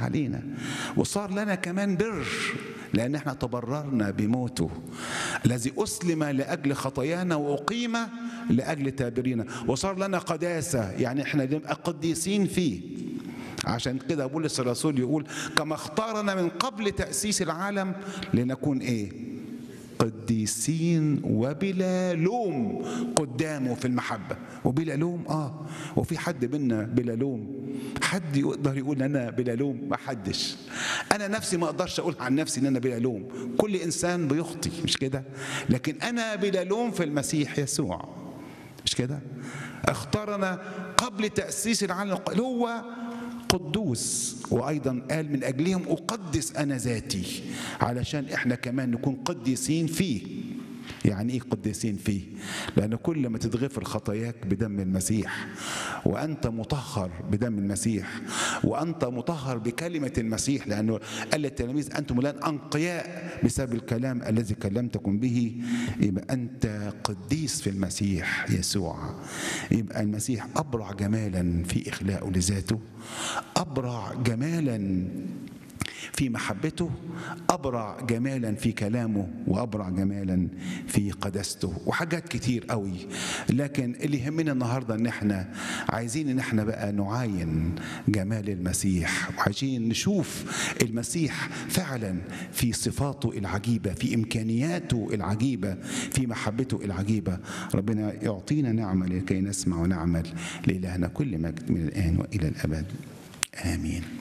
علينا وصار لنا كمان بر لأن احنا تبررنا بموته الذي أسلم لأجل خطايانا وأقيم لأجل تابرينا وصار لنا قداسة يعني احنا نبقى قديسين فيه عشان كده بولس الرسول يقول كما اختارنا من قبل تأسيس العالم لنكون ايه قديسين وبلا لوم قدامه في المحبة وبلا لوم اه وفي حد منا بلا لوم حد يقدر يقول انا بلا لوم ما حدش انا نفسي ما اقدرش اقول عن نفسي ان انا بلا لوم كل انسان بيخطي مش كده لكن انا بلا لوم في المسيح يسوع مش كده اختارنا قبل تأسيس العالم هو قدوس وايضا قال من اجلهم اقدس انا ذاتي علشان احنا كمان نكون قديسين فيه يعني ايه قديسين فيه لان كل ما تتغفر خطاياك بدم المسيح وانت مطهر بدم المسيح وانت مطهر بكلمه المسيح لانه قال للتلاميذ انتم الان انقياء بسبب الكلام الذي كلمتكم به يبقى انت قديس في المسيح يسوع يبقى المسيح ابرع جمالا في اخلاقه لذاته ابرع جمالا في محبته ابرع جمالا في كلامه وابرع جمالا في قداسته وحاجات كتير قوي لكن اللي يهمنا النهارده ان احنا عايزين ان احنا بقى نعاين جمال المسيح وعايزين نشوف المسيح فعلا في صفاته العجيبه في امكانياته العجيبه في محبته العجيبه ربنا يعطينا نعمه لكي نسمع ونعمل لالهنا كل مجد من الان والى الابد امين